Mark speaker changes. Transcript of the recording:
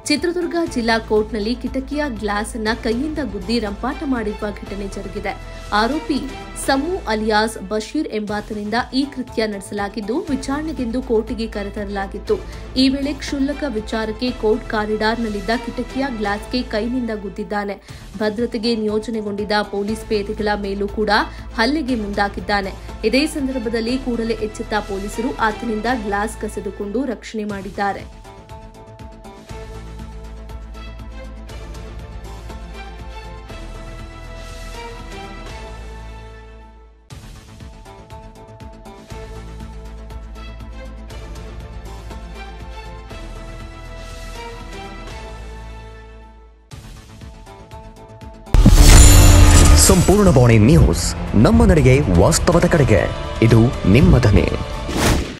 Speaker 1: ಚಿತ್ರದುರ್ಗ ಜಿಲ್ಲಾ ಕೋರ್ಟ್ನಲ್ಲಿ ಕಿಟಕಿಯ ಗ್ಲಾಸ್ ಅನ್ನ ಕೈಯಿಂದ ಗುದ್ದಿ ರಂಪಾಟ ಮಾಡಿರುವ ಘಟನೆ ಜರುಗಿದೆ ಆರೋಪಿ ಸಮೂ ಅಲಿಯಾಸ್ ಬಶೀರ್ ಎಂಬಾತನಿಂದ ಈ ಕೃತ್ಯ ನಡೆಸಲಾಗಿದ್ದು ವಿಚಾರಣೆಗೆಂದು ಕೋರ್ಟಿಗೆ ಕರೆತರಲಾಗಿತ್ತು ಈ ವೇಳೆ ಕ್ಷುಲ್ಲಕ ವಿಚಾರಕ್ಕೆ ಕೋರ್ಟ್ ಕಾರಿಡಾರ್ನಲ್ಲಿದ್ದ ಕಿಟಕಿಯ ಗ್ಲಾಸ್ಗೆ ಕೈನಿಂದ ಗುದ್ದಿದ್ದಾನೆ ಭದ್ರತೆಗೆ ನಿಯೋಜನೆಗೊಂಡಿದ್ದ ಪೊಲೀಸ್ ಪೇದೆಗಳ ಮೇಲೂ ಕೂಡ ಹಲ್ಲೆಗೆ ಮುಂದಾಗಿದ್ದಾನೆ ಇದೇ ಸಂದರ್ಭದಲ್ಲಿ ಕೂಡಲೇ ಎಚ್ಚೆತ್ತ ಪೊಲೀಸರು ಆತನಿಂದ ಗ್ಲಾಸ್ ಕಸಿದುಕೊಂಡು ರಕ್ಷಣೆ ಮಾಡಿದ್ದಾರೆ
Speaker 2: ಸಂಪೂರ್ಣ ಬಾಣಿ ನ್ಯೂಸ್ ನಮ್ಮ ನಡೆಗೆ ವಾಸ್ತವದ ಕಡೆಗೆ ಇದು ನಿಮ್ಮ ಧ್ವನಿ